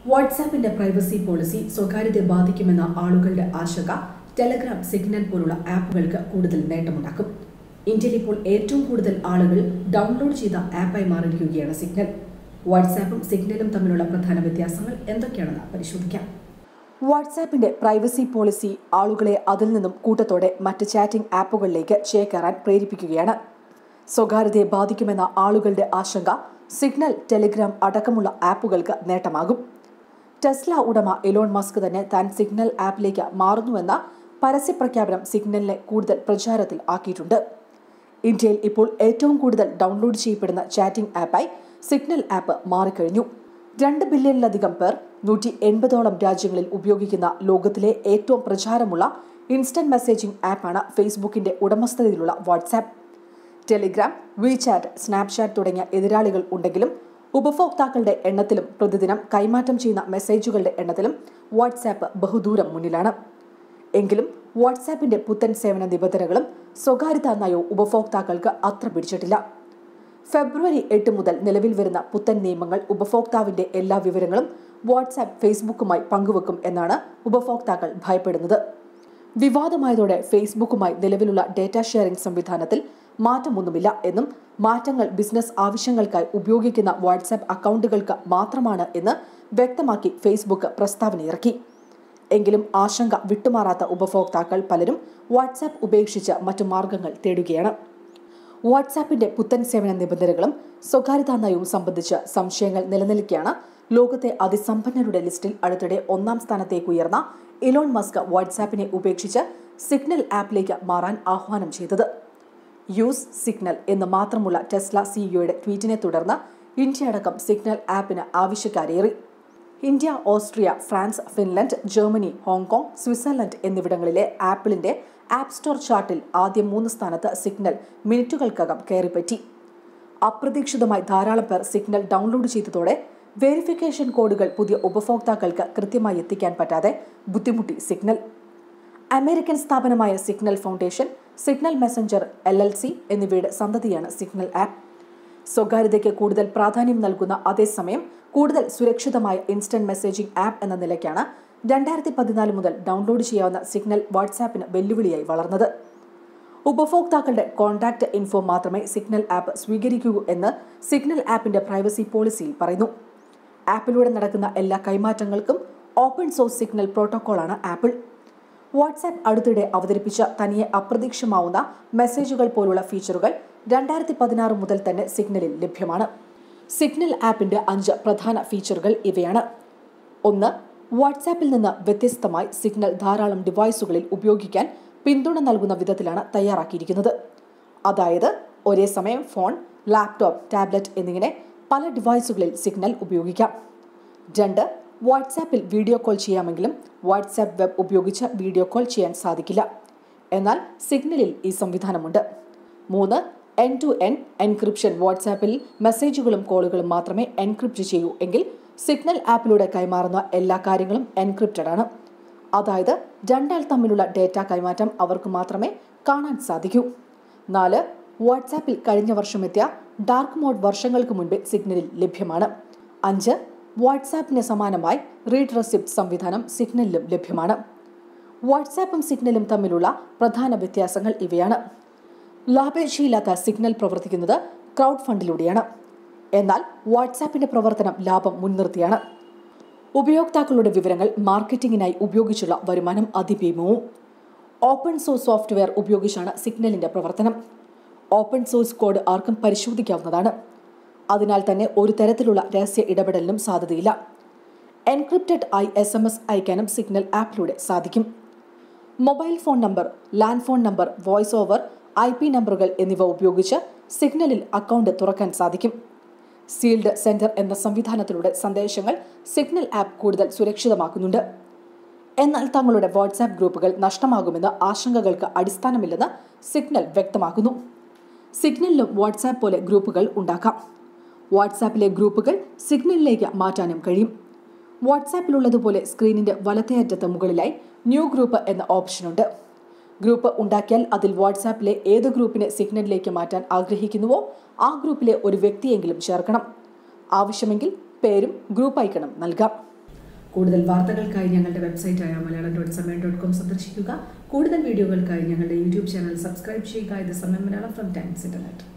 വാട്സാപ്പിന്റെ privacy policy സ്വകാര്യതയെ ബാധിക്കുമെന്ന ആളുകളുടെ ആശങ്ക ടെലഗ്രാം സിഗ്നൽ പോലുള്ള ആപ്പുകൾക്ക് കൂടുതൽ നേട്ടമുണ്ടാക്കും ഇന്ത്യയിൽ ഇപ്പോൾ ഏറ്റവും കൂടുതൽ ആളുകൾ ഡൗൺലോഡ് ചെയ്ത ആപ്പായി മാറിയിരിക്കുകയാണ് സിഗ്നൽ വാട്സാപ്പും സിഗ്നലും തമ്മിലുള്ള പ്രധാന വ്യത്യാസങ്ങൾ എന്തൊക്കെയാണെന്ന് പരിശോധിക്കാം വാട്സാപ്പിന്റെ പ്രൈവസി പോളിസി ആളുകളെ അതിൽ നിന്നും കൂട്ടത്തോടെ മറ്റ് ചാറ്റിംഗ് ആപ്പുകളിലേക്ക് ചേക്കേറാൻ പ്രേരിപ്പിക്കുകയാണ് സ്വകാര്യതയെ ബാധിക്കുമെന്ന ആളുകളുടെ ആശങ്ക സിഗ്നൽ ടെലിഗ്രാം അടക്കമുള്ള ആപ്പുകൾക്ക് നേട്ടമാകും ടെസ്ല ഉടമ എലോൺ മസ്ക് തന്നെ താൻ സിഗ്നൽ ആപ്പിലേക്ക് മാറുന്നുവെന്ന പരസ്യപ്രഖ്യാപനം സിഗ്നലിനെ കൂടുതൽ പ്രചാരത്തിൽ ആക്കിയിട്ടുണ്ട് ഇന്ത്യയിൽ ഇപ്പോൾ ഏറ്റവും കൂടുതൽ ഡൗൺലോഡ് ചെയ്യപ്പെടുന്ന ചാറ്റിംഗ് ആപ്പായി സിഗ്നൽ ആപ്പ് മാറിക്കഴിഞ്ഞു രണ്ട് ബില്യണിലധികം പേർ നൂറ്റി എൺപതോളം രാജ്യങ്ങളിൽ ഉപയോഗിക്കുന്ന ലോകത്തിലെ ഏറ്റവും പ്രചാരമുള്ള ഇൻസ്റ്റന്റ് മെസ്സേജിംഗ് ആപ്പാണ് ഫേസ്ബുക്കിന്റെ ഉടമസ്ഥതയിലുള്ള വാട്സാപ്പ് ടെലിഗ്രാം വിചാറ്റ് സ്നാപ്ചാറ്റ് തുടങ്ങിയ എതിരാളികൾ ഉണ്ടെങ്കിലും ഉപഭോക്താക്കളുടെ എണ്ണത്തിലും പ്രതിദിനം കൈമാറ്റം ചെയ്യുന്ന മെസ്സേജുകളുടെ എണ്ണത്തിലും വാട്സാപ്പ് ബഹുദൂരം മുന്നിലാണ് എങ്കിലും വാട്സാപ്പിന്റെ പുത്തൻ സേവന നിബന്ധനകളും സ്വകാര്യതാ നയവും ഉപഭോക്താക്കൾക്ക് അത്ര പിടിച്ചിട്ടില്ല ഫെബ്രുവരി എട്ട് മുതൽ നിലവിൽ വരുന്ന പുത്തൻ നിയമങ്ങൾ ഉപഭോക്താവിന്റെ എല്ലാ വിവരങ്ങളും വാട്സാപ്പ് ഫേസ്ബുക്കുമായി പങ്കുവെക്കും എന്നാണ് ഉപഭോക്താക്കൾ ഭയപ്പെടുന്നത് വിവാദമായതോടെ ഫേസ്ബുക്കുമായി നിലവിലുള്ള ഡേറ്റ ഷെയറിംഗ് സംവിധാനത്തിൽ മാറ്റമൊന്നുമില്ല എന്നും മാറ്റങ്ങൾ ബിസിനസ് ആവശ്യങ്ങൾക്കായി ഉപയോഗിക്കുന്ന വാട്സാപ്പ് അക്കൗണ്ടുകൾക്ക് മാത്രമാണ് എന്ന് വ്യക്തമാക്കി ഫേസ്ബുക്ക് പ്രസ്താവന ഇറക്കി എങ്കിലും ആശങ്ക വിട്ടുമാറാത്ത ഉപഭോക്താക്കൾ പലരും വാട്സാപ്പ് ഉപേക്ഷിച്ച് മറ്റു മാർഗങ്ങൾ തേടുകയാണ് വാട്സാപ്പിന്റെ പുത്തൻ സേവന നിബന്ധനകളും സ്വകാര്യതാ നയവും സംബന്ധിച്ച് സംശയങ്ങൾ നിലനിൽക്കെയാണ് ലോകത്തെ അതിസമ്പന്നരുടെ ലിസ്റ്റിൽ അടുത്തിടെ ഒന്നാം സ്ഥാനത്തേക്ക് ഉയർന്ന ഇലോൺ മസ്ക് വാട്സാപ്പിനെ ഉപേക്ഷിച്ച് സിഗ്നൽ ആപ്പിലേക്ക് മാറാൻ ആഹ്വാനം ചെയ്തത് യൂസ് സിഗ്നൽ എന്ന് മാത്രമുള്ള ടെസ്ല സിഇഒയുടെ ട്വീറ്റിനെ തുടർന്ന് ഇന്ത്യ അടക്കം സിഗ്നൽ ആപ്പിന് ആവശ്യക്കാരേറി India Austria France Finland Germany Hong Kong Switzerland എന്നിവിടങ്ങളിലെ ആപ്പിളിന്റെ ആപ്പ് സ്റ്റോർ ചാർട്ടിൽ ആദ്യ മൂന്ന് സ്ഥാനത്ത് സിഗ്നൽ മിനിറ്റുകൾക്കകം കയറിപ്പറ്റി അപ്രതീക്ഷിതമായി ധാരാളം പേർ സിഗ്നൽ ഡൗൺലോഡ് ചെയ്തതോടെ വെരിഫിക്കേഷൻ കോഡുകൾ പുതിയ ഉപഭോക്താക്കൾക്ക് കൃത്യമായി എത്തിക്കാൻ പറ്റാതെ ബുദ്ധിമുട്ടി സിഗ്നൽ അമേരിക്കൻ സ്ഥാപനമായ Signal Foundation Signal Messenger L L C എന്നിവയുടെ സന്തതിയാണ് സിഗ്നൽ ആപ്പ് സ്വകാര്യതയ്ക്ക് കൂടുതൽ പ്രാധാന്യം നൽകുന്ന അതേസമയം കൂടുതൽ സുരക്ഷിതമായ ഇൻസ്റ്റന്റ് മെസ്സേജിംഗ് ആപ്പ് എന്ന നിലയ്ക്കാണ് രണ്ടായിരത്തി പതിനാല് മുതൽ ഡൗൺലോഡ് ചെയ്യാവുന്ന സിഗ്നൽ വാട്സാപ്പിന് വെല്ലുവിളിയായി വളർന്നത് ഉപഭോക്താക്കളുടെ കോൺടാക്ട് ഇൻഫോ മാത്രമേ സിഗ്നൽ ആപ്പ് സ്വീകരിക്കൂ എന്ന് സിഗ്നൽ ആപ്പിന്റെ പ്രൈവസി പോളിസിയിൽ പറയുന്നു ആപ്പിലൂടെ നടക്കുന്ന എല്ലാ കൈമാറ്റങ്ങൾക്കും ഓപ്പൺ സോഴ്സ് സിഗ്നൽ പ്രോട്ടോക്കോളാണ് ആപ്പിൾ വാട്സാപ്പ് അടുത്തിടെ അവതരിപ്പിച്ച തനിയെ അപ്രതീക്ഷമാവുന്ന മെസ്സേജുകൾ പോലുള്ള ഫീച്ചറുകൾ രണ്ടായിരത്തി പതിനാറ് മുതൽ തന്നെ സിഗ്നലിൽ ലഭ്യമാണ് സിഗ്നൽ ആപ്പിന്റെ അഞ്ച് പ്രധാന ഫീച്ചറുകൾ ഇവയാണ് ഒന്ന് വാട്സാപ്പിൽ നിന്ന് വ്യത്യസ്തമായി സിഗ്നൽ ധാരാളം ഡിവൈസുകളിൽ ഉപയോഗിക്കാൻ പിന്തുണ നൽകുന്ന വിധത്തിലാണ് തയ്യാറാക്കിയിരിക്കുന്നത് അതായത് ഒരേ സമയം ഫോൺ ലാപ്ടോപ്പ് ടാബ്ലറ്റ് എന്നിങ്ങനെ പല ഡിവൈസുകളിൽ സിഗ്നൽ ഉപയോഗിക്കാം രണ്ട് വാട്സാപ്പിൽ വീഡിയോ കോൾ ചെയ്യാമെങ്കിലും വാട്സാപ്പ് വെബ് ഉപയോഗിച്ച് വീഡിയോ കോൾ ചെയ്യാൻ സാധിക്കില്ല എന്നാൽ സിഗ്നലിൽ ഈ സംവിധാനമുണ്ട് മൂന്ന് എൻ ടു എൻ എൻക്രിപ്ഷൻ വാട്സാപ്പിൽ മെസ്സേജുകളും കോളുകളും മാത്രമേ എൻക്രിപ്റ്റ് ചെയ്യൂ എങ്കിൽ സിഗ്നൽ ആപ്പിലൂടെ കൈമാറുന്ന എല്ലാ കാര്യങ്ങളും എൻക്രിപ്റ്റഡ് ആണ് അതായത് രണ്ടാൾ തമ്മിലുള്ള ഡേറ്റ കൈമാറ്റം അവർക്ക് മാത്രമേ കാണാൻ സാധിക്കൂ നാല് വാട്സാപ്പിൽ കഴിഞ്ഞ വർഷം എത്തിയ ഡാർക്ക് മോഡ് വർഷങ്ങൾക്ക് മുൻപേ സിഗ്നലിൽ ലഭ്യമാണ് അഞ്ച് വാട്സാപ്പിന് സമാനമായി റീഡ് റെസിപ്റ്റ് സംവിധാനം സിഗ്നലിലും ലഭ്യമാണ് വാട്സാപ്പും സിഗ്നലും തമ്മിലുള്ള പ്രധാന വ്യത്യാസങ്ങൾ ഇവയാണ് ലാഭേച്ഛയില്ലാത്ത സിഗ്നൽ പ്രവർത്തിക്കുന്നത് ക്രൗഡ് ഫണ്ടിലൂടെയാണ് എന്നാൽ വാട്സാപ്പിന്റെ പ്രവർത്തനം ലാഭം മുൻനിർത്തിയാണ് ഉപയോക്താക്കളുടെ വിവരങ്ങൾ മാർക്കറ്റിംഗിനായി ഉപയോഗിച്ചുള്ള വരുമാനം അതിഭീമവും ഓപ്പൺ സോഴ്സ് സോഫ്റ്റ്വെയർ ഉപയോഗിച്ചാണ് സിഗ്നലിന്റെ പ്രവർത്തനം ഓപ്പൺ സോഴ്സ് കോഡ് ആർക്കും പരിശോധിക്കാവുന്നതാണ് അതിനാൽ തന്നെ ഒരു തരത്തിലുള്ള രഹസ്യ ഇടപെടലിനും സാധ്യതയില്ല എൻക്രിപ്റ്റഡ് ആയി എസ് എം എസ് അയക്കാനും സിഗ്നൽ ആപ്പിലൂടെ സാധിക്കും mobile phone number land phone number voice over I P നമ്പറുകൾ എന്നിവ ഉപയോഗിച്ച് സിഗ്നലിൽ അക്കൗണ്ട് തുറക്കാൻ സാധിക്കും സീൽഡ് സെന്റർ എന്ന സംവിധാനത്തിലൂടെ സന്ദേശങ്ങൾ സിഗ്നൽ ആപ്പ് കൂടുതൽ സുരക്ഷിതമാക്കുന്നുണ്ട് എന്നാൽ തങ്ങളുടെ വാട്സാപ്പ് ഗ്രൂപ്പുകൾ നഷ്ടമാകുമെന്ന ആശങ്കകൾക്ക് അടിസ്ഥാനമില്ലെന്ന് സിഗ്നൽ വ്യക്തമാക്കുന്നു സിഗ്നലിലും വാട്സാപ്പ് പോലെ ഗ്രൂപ്പുകൾ ഉണ്ടാക്കാം വാട്സാപ്പിലെ ഗ്രൂപ്പുകൾ സിഗ്നലിലേക്ക് മാറ്റാനും കഴിയും വാട്സാപ്പിലുള്ളതുപോലെ സ്ക്രീനിന്റെ വലത്തേ അറ്റത്ത് മുകളിലായി ന്യൂ ഗ്രൂപ്പ് എന്ന ഓപ്ഷനുണ്ട് ഗ്രൂപ്പ് ഉണ്ടാക്കിയാൽ അതിൽ വാട്സാപ്പിലെ ഏത് ഗ്രൂപ്പിനെ സിഗ്നലിലേക്ക് മാറ്റാൻ ആഗ്രഹിക്കുന്നുവോ ആ ഗ്രൂപ്പിലെ ഒരു വ്യക്തിയെങ്കിലും ചേർക്കണം ആവശ്യമെങ്കിൽ പേരും ഗ്രൂപ്പ് ഐക്കണും നൽകാം കൂടുതൽ വാർത്തകൾക്കായി ഞങ്ങളുടെ വെബ്സൈറ്റായ Malayalam dot Samayam dot com സന്ദർശിക്കുക കൂടുതൽ വീഡിയോകൾക്കായി ഞങ്ങളുടെ യൂട്യൂബ് ചാനൽ സബ്സ്ക്രൈബ് ചെയ്യുക ഇത് സമയം മലയാളം ഫ്രം ടൈംസ് ഇന്റർനെറ്റ്